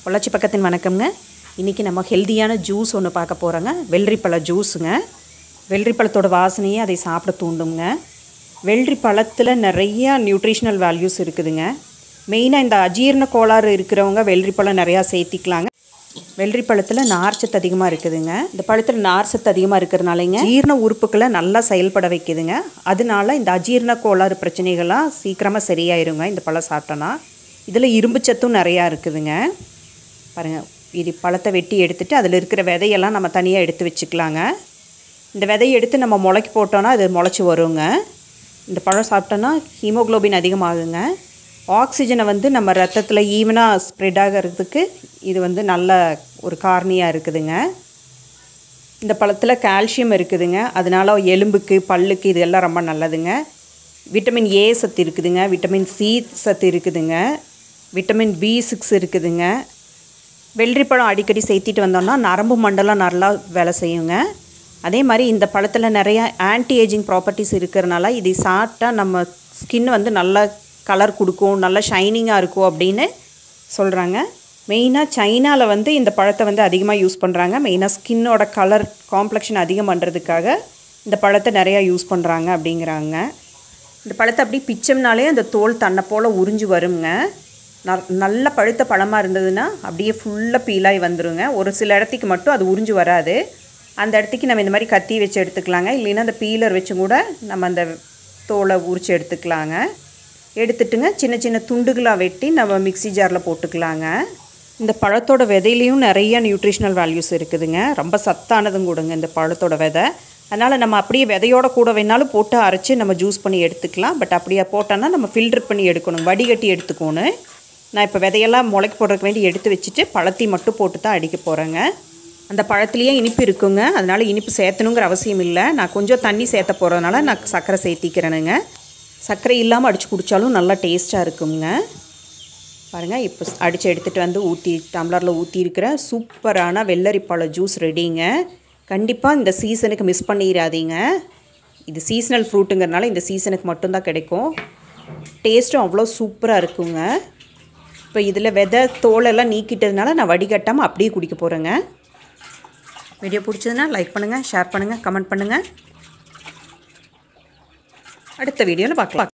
பொள்ளாச்சி பக்கத்தின் வணக்கம்ங்க இன்றைக்கி நம்ம ஹெல்தியான ஜூஸ் ஒன்று பார்க்க போகிறோங்க வெள்ளரிப்பழ ஜூஸுங்க வெள்ளரிப்பழத்தோட வாசனையே அதை சாப்பிட தூண்டுங்க வெள்ளரி பழத்தில் நிறையா நியூட்ரிஷனல் வேல்யூஸ் இருக்குதுங்க மெயினாக இந்த அஜீரண கோளாறு இருக்கிறவங்க வெள்ளரிப்பழம் நிறையா சேர்த்திக்கலாங்க வெள்ளரி பழத்தில் நார்ச்சத்து அதிகமாக இருக்குதுங்க இந்த பழத்தில் நார்ச்சத்து அதிகமாக இருக்கிறனாலங்க ஜீரண உறுப்புகளை நல்லா செயல்பட வைக்குதுங்க அதனால இந்த அஜீரண கோளாறு பிரச்சனைகள்லாம் சீக்கிரமாக சரியாயிருங்க இந்த பழம் சாப்பிட்டோன்னா இதில் இரும்பு சத்தும் நிறையா இருக்குதுங்க பாருங்கள் இது பழத்தை வெட்டி எடுத்துட்டு அதில் இருக்கிற விதையெல்லாம் நம்ம தனியாக எடுத்து வச்சுக்கலாங்க இந்த விதையை எடுத்து நம்ம முளைக்கு போட்டோன்னா அது முளைச்சி வருங்க இந்த பழம் சாப்பிட்டோன்னா ஹீமோக்ளோபின் அதிகமாகுங்க ஆக்சிஜனை வந்து நம்ம ரத்தத்தில் ஈவனாக ஸ்ப்ரெட் ஆகிறதுக்கு இது வந்து நல்ல ஒரு காரணியாக இருக்குதுங்க இந்த பழத்தில் கால்சியம் இருக்குதுங்க அதனால எலும்புக்கு பல்லுக்கு இது எல்லாம் ரொம்ப நல்லதுங்க விட்டமின் ஏ சத்து இருக்குதுங்க விட்டமின் சி சத்து இருக்குதுங்க விட்டமின் பி சிக்ஸ் இருக்குதுங்க வெள்ளரிப்பழம் அடிக்கடி சேர்த்திட்டு வந்தோம்னா நரம்பு மண்டலம் நல்லா வேலை செய்யுங்க அதே மாதிரி இந்த பழத்தில் நிறைய ஆன்டி ஏஜிங் ப்ராப்பர்ட்டிஸ் இருக்கிறனால இதை சாப்பிட்டா நம்ம ஸ்கின் வந்து நல்லா கலர் கொடுக்கும் நல்லா ஷைனிங்காக இருக்கும் அப்படின்னு சொல்கிறாங்க மெயினாக சைனாவில் வந்து இந்த பழத்தை வந்து அதிகமாக யூஸ் பண்ணுறாங்க மெயினாக ஸ்கின்னோட கலர் காம்ப்ளெக்ஷன் அதிகம் பண்ணுறதுக்காக இந்த பழத்தை நிறையா யூஸ் பண்ணுறாங்க அப்படிங்கிறாங்க இந்த பழத்தை அப்படி பிச்சம்னாலே அந்த தோல் தன்னை போல் உறிஞ்சு வருங்க ந- நல்ல பழுத்த பழமாக இருந்ததுன்னா அப்படியே ஃபுல்லாக பீலாகி வந்துருங்க ஒரு சில இடத்துக்கு மட்டும் அது உறிஞ்சு வராது அந்த இடத்துக்கு நம்ம இந்த மாதிரி கத்தி வச்சு எடுத்துக்கலாங்க இல்லைன்னா அந்த பீலர் வச்சு கூட நம்ம அந்த தோலை உரித்து எடுத்துக்கலாங்க எடுத்துட்டுங்க சின்ன சின்ன துண்டுகளாக வெட்டி நம்ம மிக்ஸி ஜாரில் போட்டுக்கலாங்க இந்த பழத்தோட விதையிலையும் நிறைய நியூட்ரிஷனல் வேல்யூஸ் இருக்குதுங்க ரொம்ப சத்தானதும் கூடங்க இந்த பழத்தோட விதை அதனால் நம்ம அப்படியே விதையோட கூட வேணாலும் போட்டு அரைச்சி நம்ம ஜூஸ் பண்ணி எடுத்துக்கலாம் பட் அப்படியே போட்டோன்னா நம்ம ஃபில்டர் பண்ணி எடுக்கணும் வடிகட்டி எடுத்துக்கணும் நான் இப்போ விதையெல்லாம் முளைக்கு போடுறதுக்கு வேண்டி எடுத்து வச்சுட்டு பழத்தை மட்டும் போட்டு தான் அடிக்க போகிறேங்க அந்த பழத்துலேயே இனிப்பு இருக்குங்க அதனால் இனிப்பு சேர்த்தணுங்கிற அவசியம் இல்லை நான் கொஞ்சம் தண்ணி சேர்த்த போகிறதுனால நான் சர்க்கரை சேர்த்திக்கிறேனுங்க சர்க்கரை இல்லாமல் அடித்து குடித்தாலும் நல்லா டேஸ்ட்டாக இருக்குங்க பாருங்கள் இப்போ அடித்து எடுத்துகிட்டு வந்து ஊற்றி டம்ளரில் ஊற்றி இருக்கிற சூப்பரான வெள்ளரி பழ ஜூஸ் ரெடிங்க கண்டிப்பாக இந்த சீசனுக்கு மிஸ் பண்ணிடாதீங்க இது சீசனல் ஃப்ரூட்டுங்கிறனால இந்த சீசனுக்கு மட்டும்தான் கிடைக்கும் டேஸ்ட்டும் அவ்வளோ சூப்பராக இருக்குங்க இப்போ இதில் விதை தோலெல்லாம் நீக்கிட்டதுனால நான் வடிகட்டாமல் அப்படியே குடிக்க போகிறேங்க வீடியோ பிடிச்சதுன்னா லைக் பண்ணுங்கள் ஷேர் பண்ணுங்கள் கமெண்ட் பண்ணுங்கள் அடுத்த வீடியோவில் பார்க்கலாம்